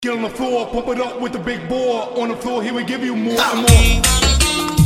Get on the floor, pump it up with the big boy. On the floor, he will give you more and more.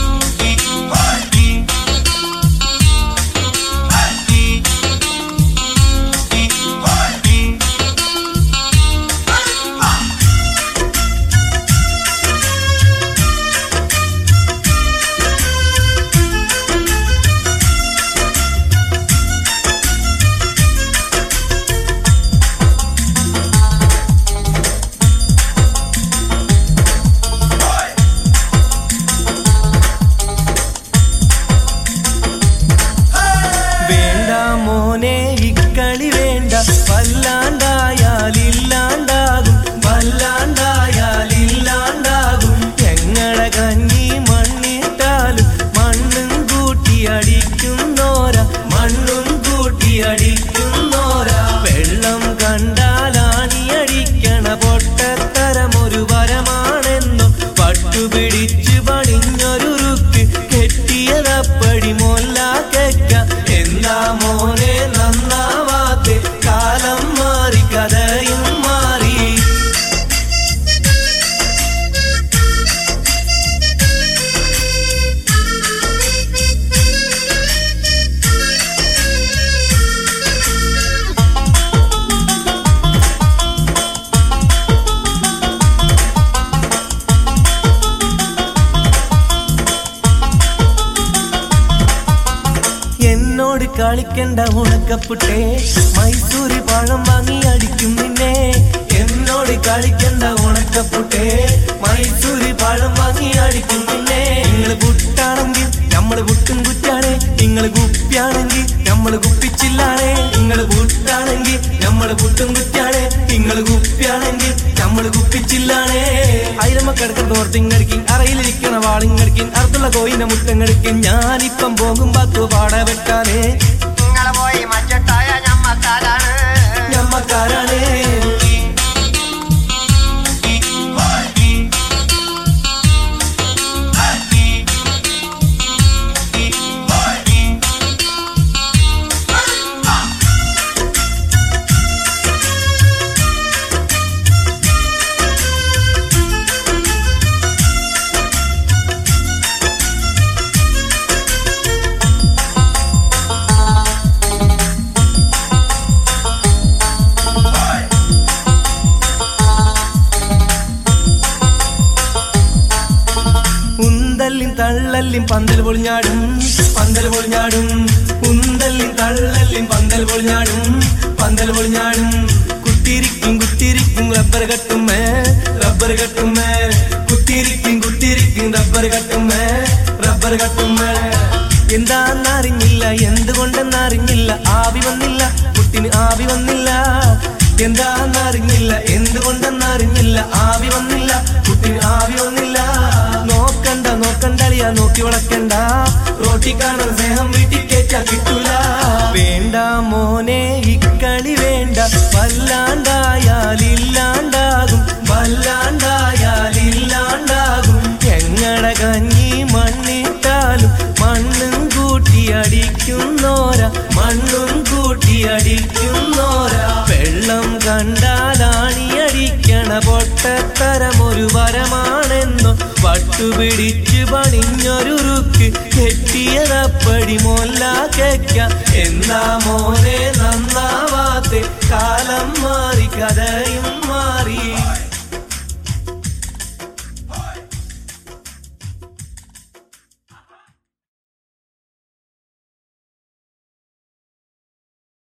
വേണ്ട മോനെ ഇക്കളി വേണ്ട വല്ലാണ്ടായാലില്ലാണ്ടാകും വല്ലാണ്ടായാലില്ലാണ്ടാകും ഞങ്ങളെ കഞ്ഞി മണ്ണിട്ടാലും മണ്ണും കൂട്ടി അടിക്കുന്നോര മണ്ണും കൂട്ടി അടിക്കുന്നോര വെള്ളം കണ്ടാലാണി അടിക്കണ പൊട്ടത്തരമൊരു വരമാണെന്നും പട്ടുപിടിച്ച് പണിഞ്ഞൊരുറുക്ക് കെട്ടിയതപ്പടി മൊല്ല കെക്ക എന്താ മോനെ നന്നാവാത്തെ കാലം മാറി കഥയും മാറി എന്നോട് കളിക്കണ്ട ഉണക്കപ്പുട്ടേ മൈസൂരി പഴം വാങ്ങി അടിക്കും നിന്നെ എന്നോട് കളിക്കണ്ട ഉണക്കപ്പുട്ടേ മൈസൂരി പഴം വാങ്ങി അടിക്കും നിന്നെ നിങ്ങള് പുട്ടാണെങ്കിൽ നമ്മള് പുട്ടും കുറ്റാണ് നിങ്ങള് കുപ്പിയാണെങ്കിൽ നമ്മള് കുപ്പിച്ചില്ലാണ് നിങ്ങള് പുട്ടാണെങ്കിൽ നമ്മള് പുട്ടും കുറ്റാണ് നിങ്ങള് കുപ്പിയാണെങ്കിൽ നമ്മള് കുപ്പിച്ചില്ലാണ് അയിലമ്മ കിടക്കുന്ന ഓർത്തിങ്ങടിക്കും അറയിലിരിക്കണ വാളിങ്ങടിക്കും അറുത്തുള്ള കോയിന്റെ മുട്ടങ്ങടിക്കും ഞാനിപ്പം പോകും പത്തു പാട വെട്ടാനേ നിങ്ങള് പോയി മച്ചിട്ടായ ഞമ്മക്കാരാണ് ഞമ്മക്കാരാണേ ഉന്തല്ലിൻ തള്ളല്ലിൻ പന്തൽ പൊളിഞ്ഞാടും പന്തൽ പൊളിഞ്ഞാടും ഉന്തല്ലിൻ തള്ളല്ലിൻ പന്തൽ പൊളിഞ്ഞാടും പന്തൽ പൊളിഞ്ഞാടും കുത്തിരിക്കും കുത്തിരിക്കും റബ്ബർ കട്ടുമേ റബ്ബർ കട്ടുമേ കുത്തിരിക്കും കുത്തിരിക്കും റബ്ബർ കട്ടുമേ റബ്ബർ കട്ടുമേ എന്താന്നറിഞ്ഞില്ല എന്തുകൊണ്ടെന്നറിഞ്ഞില്ല ആവി വന്നില്ല കുട്ടിന് ആവി വന്നില്ല എന്താന്നറിഞ്ഞില്ല എന്തുകൊണ്ടെന്നറിഞ്ഞില്ല ആവി വന്നില്ല കുട്ടിന് ആവി വന്നില്ല നോക്കണ്ട നോക്കണ്ടളിയ നോക്കി വളക്കണ്ട റോട്ടി കാണാൻ സ്നേഹം വീട്ടിൽ കേറ്റാ കിട്ടൂല വേണ്ട മോനെ ഇക്കളി വേണ്ട വല്ലാണ്ടായാലില്ലാണ്ടാകും വല്ലാണ്ടായാലില്ലാണ്ടാകും ഞങ്ങളുടെ കഞ്ഞി മണ്ണിട്ടാലും മണ്ണും കൂട്ടി അടിക്കുന്നോര മണ്ണും കൂട്ടി അടിക്കുന്നോര വെള്ളം കണ്ടാലാണി അടിക്കണ പൊട്ടത്തരമൊരു വരമാണെന്നോ പട്ടുപിടിച്ച് പണിഞ്ഞൊരുറുക്ക് കെട്ടിയതപ്പടി മൊല്ല കെക്ക എന്താ മോനെ നന്നാവാത്തെ കാലം മാറി കഥയും